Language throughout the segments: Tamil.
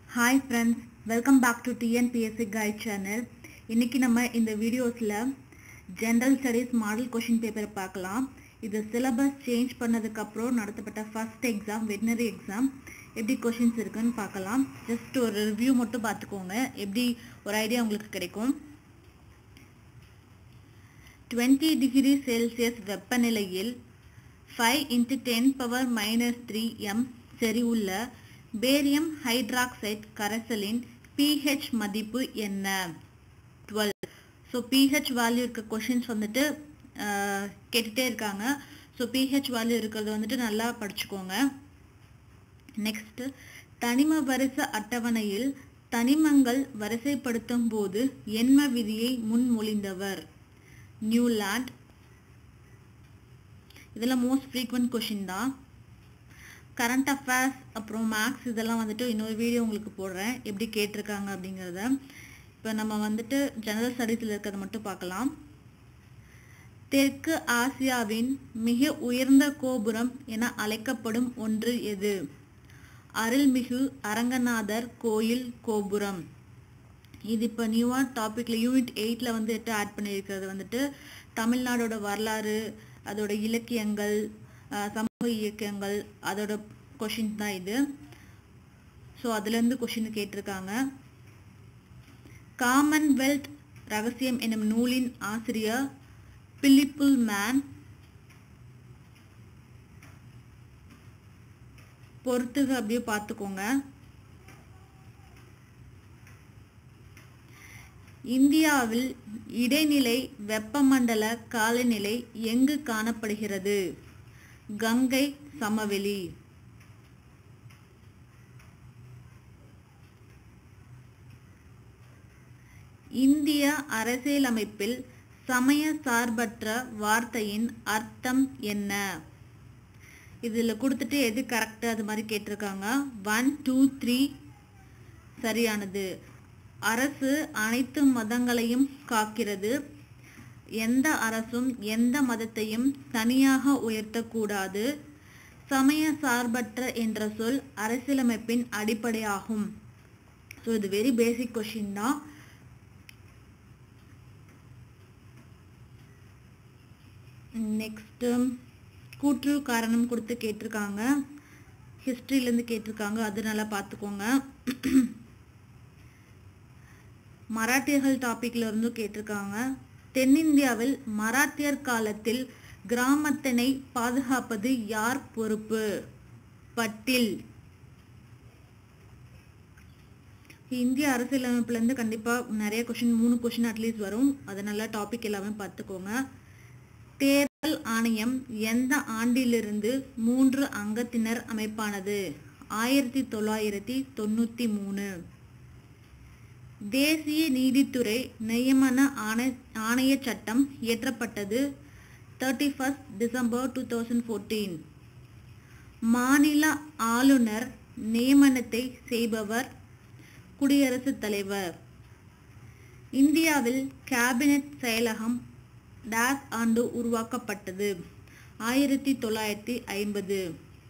hi friends welcome back to TNPSC guide channel இன்னைக்கு நம்ம இந்த வீடியோஸில் ஜென்ரல் ஸ்டடீஸ் மாடல் கொஷின் பேப்பரை பார்க்கலாம் இது சிலபஸ் சேஞ்ச் பண்ணதுக்கப்புறம் நடத்தப்பட்ட ஃபர்ஸ்ட் எக்ஸாம் வெட்டினரி எக்ஸாம் எப்படி கொஷின்ஸ் இருக்குன்னு பார்க்கலாம் ஜஸ்ட் ஒரு ரிவ்யூ மட்டும் பார்த்துக்கோங்க எப்படி ஒரு ஐடியா உங்களுக்கு கிடைக்கும் டுவெண்ட்டி டிகிரி செல்சியஸ் வெப்பநிலையில் five into ten power minus three M செறிவுள்ள பேரியம் ஹைட்ராக்சைட் கரைசலின் பிஹெச் மதிப்பு என்ன டுவெல் ஸோ பிஹெச் வேல்யூ இருக்க கொஷின்ஸ் வந்துட்டு ஆஹ், கேட்டுட்டே இருக்காங்க ஸோ பிஹெச் வேல்யூ இருக்கிறது வந்துட்டு நல்லா படிச்சுக்கோங்க நெக்ஸ்ட் தனிம வரிசை அட்டவணையில் தனிமங்கள் வரிசைப்படுத்தும் போது எண்ம விதியை முன்மொழிந்தவர் நியூலாண்ட் இதெல்லாம் மோஸ்ட் ஃப்ரீக்வெண்ட் கொஷின் தான் கரண்ட் அஃபேர்ஸ் அப்புறம் மேக்ஸ் இதெல்லாம் வந்துட்டு இன்னொரு வீடியோ உங்களுக்கு போடுறேன் எப்படி கேட்டிருக்காங்க அப்படிங்கிறத இப்போ நம்ம வந்துட்டு ஜெனரல் ஸ்டடீஸில் இருக்கிறத மட்டும் பார்க்கலாம் தெற்கு ஆசியாவின் மிக உயர்ந்த கோபுரம் என அழைக்கப்படும் ஒன்று எது அருள்மிகு அரங்கநாதர் கோயில் கோபுரம் இது இப்போ நியூவாக டாப்பிக்கில் யூனிட் எயிட்டில் வந்துட்டு ஆட் பண்ணியிருக்கிறது வந்துட்டு தமிழ்நாடோட வரலாறு அதோட இலக்கியங்கள் அஹ், சமூக இயக்கங்கள் அதோட கொஷின் தான் இது ஸோ அதுலேருந்து கொஷின் கேட்டிருக்காங்க காமன்வெல்த் ரகசியம் எனும் நூலின் ஆசிரியர் பிலிப்புல் மேன் பொறுத்துக அப்படியே பார்த்துக்கோங்க இந்தியாவில் இடைநிலை வெப்பமண்டல காலநிலை எங்கு காணப்படுகிறது கங்கை சமவெளி இந்திய அரசியலமைப்பில் சமய சார்பற்ற வார்த்தையின் அர்த்தம் என்ன இதுல கொடுத்துட்டு எது கரெக்ட் அது மாதிரி கேட்டிருக்காங்க ஒன் டூ த்ரீ சரியானது அரசு அனைத்து மதங்களையும் காக்கிறது எந்த அரசும் எந்த மதத்தையும் தனியாக உயர்த்தக்கூடாது சமய சார்பற்ற என்ற சொல் அரசியலமைப்பின் அடிப்படையாகும் ஸோ இது வெரி பேசிக் கொஷின் தான் நெக்ஸ்ட் கூற்று காரணம் கொடுத்து கேட்டிருக்காங்க ஹிஸ்ட்ரியிலேருந்து கேட்டிருக்காங்க அது நல்லா பார்த்துக்கோங்க மராட்டியர்கள் டாபிக்ல இருந்தும் கேட்டிருக்காங்க தென்னிந்தியாவில் மராத்தியர் காலத்தில் கிராமத்தினை பாதுகாப்பது யார் பொறுப்பு பட்டில் இந்திய அரசியலமைப்புல இருந்து கண்டிப்பா நிறைய கொஷின் மூணு கொஷின் அட்லீஸ்ட் வரும் அதை நல்லா டாபிக் எல்லாமே பார்த்துக்கோங்க தேர்தல் ஆணையம் எந்த ஆண்டிலிருந்து மூன்று அங்கத்தினர் அமைப்பானது ஆயிரத்தி தொள்ளாயிரத்தி தொண்ணூத்தி மூணு தேசிய நீதித்துறை நியமன ஆணை ஆணைய சட்டம் இயற்றப்பட்டது thirty first December two thousand fourteen மாநில ஆளுநர் நியமனத்தை செய்பவர் குடியரசுத் தலைவர் இந்தியாவில் கேபினட் செயலகம் டேஸ் ஆண்டு உருவாக்கப்பட்டது ஆயிரத்தி தொள்ளாயிரத்தி ஐம்பது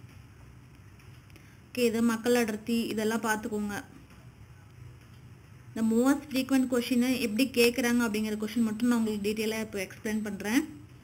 ஓகே இது மக்கள் அடர்த்தி இதெல்லாம் பார்த்துக்கோங்க இந்த மோஸ்ட் ஃப்ரீக்வெண்ட் கொஷினை எப்படி கேட்குறாங்க அப்படிங்கிற கொஷின் மட்டும் நான் உங்களுக்கு டீட்டெயிலாக இப்போ எக்ஸ்பிளைன் பண்ணுறேன்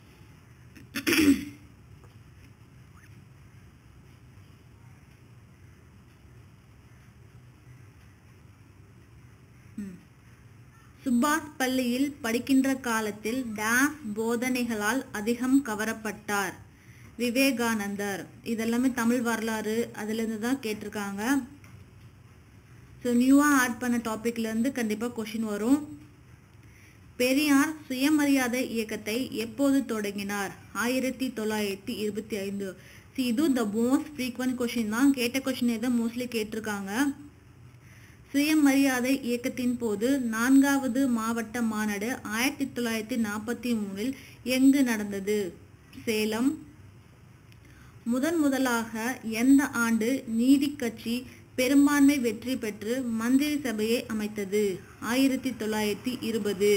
சுபாஷ் பள்ளியில் படிக்கின்ற காலத்தில் டான்ஸ் போதனைகளால் அதிகம் கவரப்பட்டார் விவேகானந்தர் இதெல்லாமே தமிழ் வரலாறு அதுலேருந்து தான் கேட்டிருக்காங்க ஸோ நியூவாக ஆட் பண்ண டாபிக்ல இருந்து கண்டிப்பாக கொஷின் வரும் பெரியார் சுயமரியாதை இயக்கத்தை எப்போது தொடங்கினார் ஆயிரத்தி தொள்ளாயிரத்தி இருபத்தி ஐந்து இது த மோஸ்ட் ஃப்ரீக்வெண்ட் கொஷின் தான் கேட்ட கொஷினே தான் மோஸ்ட்லி கேட்டிருக்காங்க சுயமரியாதை இயக்கத்தின் போது நான்காவது மாவட்ட மாநாடு ஆயிரத்தி தொள்ளாயிரத்தி நாற்பத்தி மூணில் எங்கு நடந்தது சேலம் முதன் முதலாக எந்த ஆண்டு நீதி கட்சி பெரும்பான்மை வெற்றி பெற்று மந்திரி சபையை அமைத்தது ஆயிரத்தி தொள்ளாயிரத்தி இருபது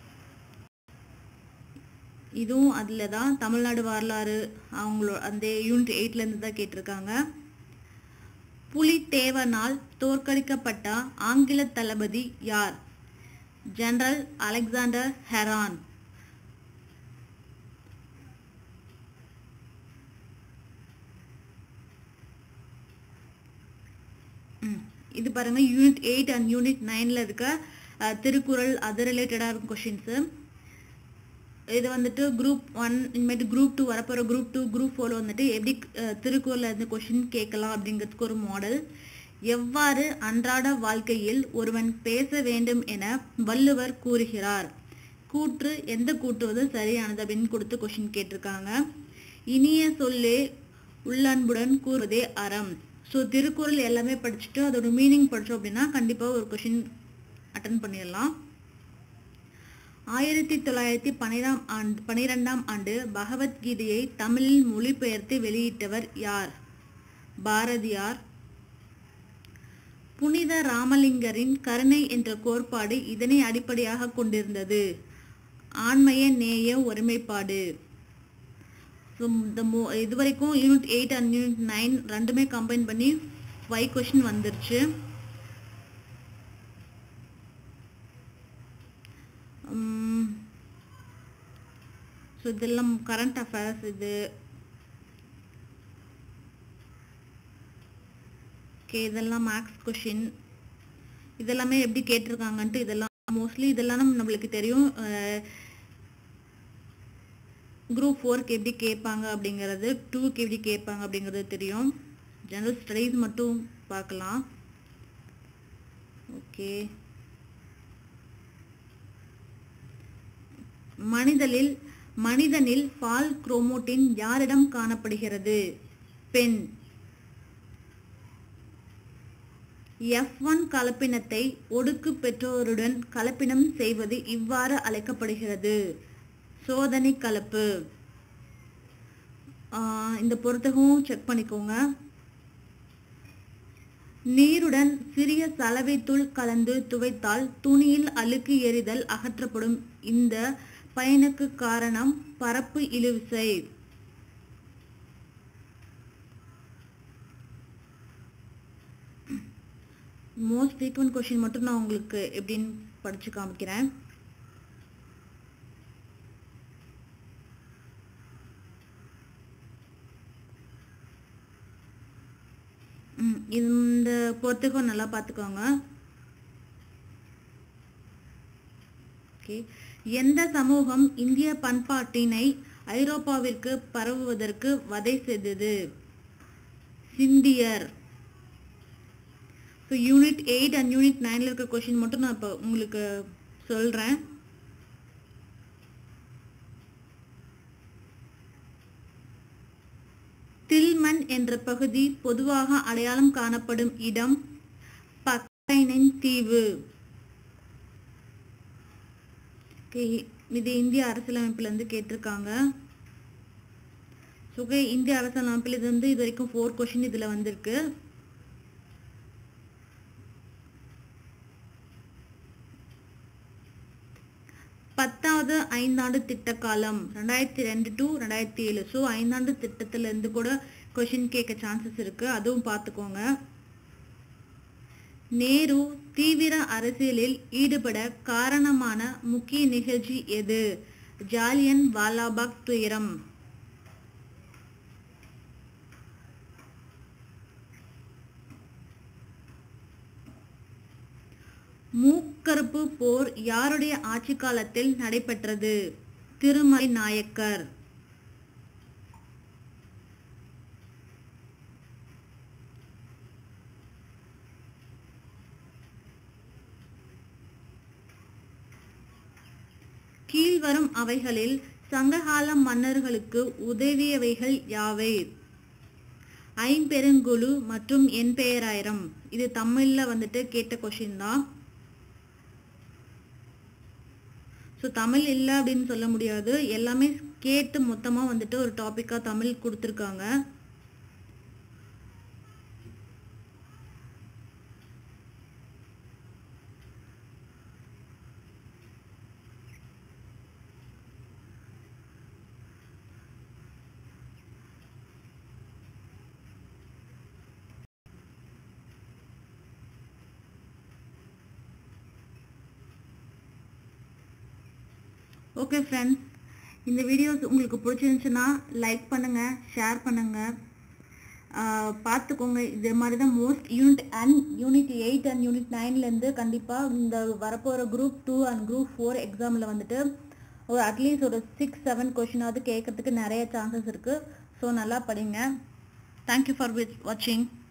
இதுவும் அதில் தான் தமிழ்நாடு வரலாறு அவங்களோட அந்த யூனிட் எயிட்லேருந்து தான் கேட்டிருக்காங்க புலித்தேவனால் தோற்கடிக்கப்பட்ட ஆங்கில தளபதி யார் ஜெனரல் அலெக்சாண்டர் ஹெரான் ம், இது பாருங்க யூனிட் எயிட் அண்ட் யூனிட் நைன்ல இருக்க அஹ், திருக்குறள் அது ரிலேட்டடாக இருக்கும் கொஷின்ஸு இது வந்துட்டு குரூப் ஒன் இனிமேட்டு குரூப் டூ வரப்போகிற குரூப் டூ குரூப் ஃபோரில் வந்துட்டு எப்படி அஹ், திருக்குறள்ல இருந்து கொஷின் கேட்கலாம் அப்படிங்கிறதுக்கு ஒரு மாடல் எவ்வாறு அன்றாட வாழ்க்கையில் ஒருவன் பேச வேண்டும் என வள்ளுவர் கூறுகிறார் கூற்று எந்த கூற்று வந்து சரியானது அப்படின்னு கொடுத்து கொஷின் கேட்டிருக்காங்க இனிய சொல்லே உள்ளன்புடன் கூறுவதே அறம் ஸோ திருக்குறள் எல்லாமே படிச்சுட்டு அதோட மீனிங் படித்தோம் அப்படின்னா கண்டிப்பாக ஒரு கொஷின் அட்டன் பண்ணிடலாம் ஆயிரத்தி தொள்ளாயிரத்தி பன்னிராம் ஆண்டு பனிரெண்டாம் ஆண்டு பகவத்கீதையை தமிழில் மொழிபெயர்த்து வெளியிட்டவர் யார் பாரதியார் புனித ராமலிங்கரின் கருணை என்ற கோட்பாடு இதனை அடிப்படையாக கொண்டிருந்தது ஆண்மைய நேய ஒருமைப்பாடு ஸோ இந்த மோ இது வரைக்கும் unit eight and unit nine ரெண்டுமே கம்பைன் பண்ணி ஃபைவ் கொஷின் வந்துருச்சு ஸோ இதெல்லாம் கரண்ட் அஃபேர்ஸ் இது ஓகே இதெல்லாம் மேக்ஸ் கொஷின் இதெல்லாமே எப்படி கேட்டிருக்காங்கன்ட்டு இதெல்லாம் மோஸ்ட்லி இதெல்லாம் நம்ம- நம்மளுக்கு தெரியும் குரூப் ஃபோருக்கு எப்படி கேட்பாங்க அப்படிங்கிறது டூக்கு எப்படி கேட்பாங்க அப்படிங்கிறது தெரியும் ஜெனரல் ஸ்டடீஸ் மட்டும் பார்க்கலாம் ஓகே மனிதனில் மனிதனில் பால் குரோமோட்டின் யாரிடம் காணப்படுகிறது பெண் எஃப் ஒன் கலப்பினத்தை ஒடுக்கு பெற்றோருடன் கலப்பினம் செய்வது இவ்வாறு அழைக்கப்படுகிறது சோதனை கலப்பு ஆஹ் இந்த பொறுத்தகம் செக் பண்ணிக்கோங்க நீருடன் சிறிய சலவை தூள் கலந்து துவைத்தால் துணியில் அழுக்கு எறிதல் அகற்றப்படும் இந்த பயனுக்கு காரணம் பரப்பு இழுவிசை மோஸ்ட் ஃப்ரீக்வெண்ட் கொஷின் மட்டும் நான் உங்களுக்கு எப்படின்னு படிச்சு காமிக்கிறேன் ம், இந்த பொறுத்துக்கும் நல்லா பார்த்துக்கோங்க ஓகே எந்த சமூகம் இந்திய பண்பாட்டினை ஐரோப்பாவிற்கு பரவுவதற்கு வதை செய்தது சிந்தியர் so unit eight and unit நைனில் இருக்க கொஷின் மட்டும் நான் இப்போ உங்களுக்கு சொல்கிறேன் தில்மன் என்ற பகுதி பொதுவாக அடையாளம் காணப்படும் இடம் பக்கைனின் தீவு Okay, இது இந்திய அரசியலமைப்புல இருந்து கேட்டிருக்காங்க சுகை இந்திய அரசியலமைப்பில் இது வந்து இது வரைக்கும் ஃபோர் கொஷின் இதுல வந்திருக்கு பத்தாவது ஐந்தாண்டு திட்ட காலம் ரெண்டாயிரத்தி ரெண்டு டு ரெண்டாயிரத்தி ஏழு ஸோ ஐந்தாண்டு திட்டத்துல இருந்து கூட கொஷின் கேட்க சான்சஸ் இருக்கு அதுவும் பார்த்துக்கோங்க நேரு தீவிர அரசியலில் ஈடுபட காரணமான முக்கிய நிகழ்ச்சி எது ஜாலியன் வாலாபாக் துயரம் மூக்கறுப்பு போர் யாருடைய ஆட்சி காலத்தில் நடைபெற்றது திருமலை நாயக்கர் கீழ்வரும் அவைகளில் சங்ககால மன்னர்களுக்கு உதவியவைகள் யாவை ஐம்பெருங்குழு மற்றும் என் பெயராயிரம் இது தமிழ்ல வந்துட்டு கேட்ட கொஷின் தான் ஸோ தமிழ் இல்லை அப்படின்னு சொல்ல முடியாது எல்லாமே கேட்டு மொத்தமாக வந்துட்டு ஒரு டாப்பிக்காக தமிழ் கொடுத்துருக்காங்க ஓகே ஃப்ரெண்ட்ஸ் இந்த வீடியோஸ் உங்களுக்கு பிடிச்சிருந்துச்சுன்னா லைக் பண்ணுங்கள் ஷேர் பண்ணுங்கள் பார்த்துக்கோங்க இது மாதிரி தான் most unit and unit eight and unit நைன்லேருந்து கண்டிப்பாக இந்த வரப்போகிற group two and group four எக்ஸாமில் வந்துட்டு ஒரு அட்லீஸ்ட் ஒரு சிக்ஸ் செவன் கொஷினாவது கேட்கறதுக்கு நிறைய சான்சஸ் இருக்குது ஸோ நல்லா படிங்க தேங்க்யூ ஃபார் வாட்சிங்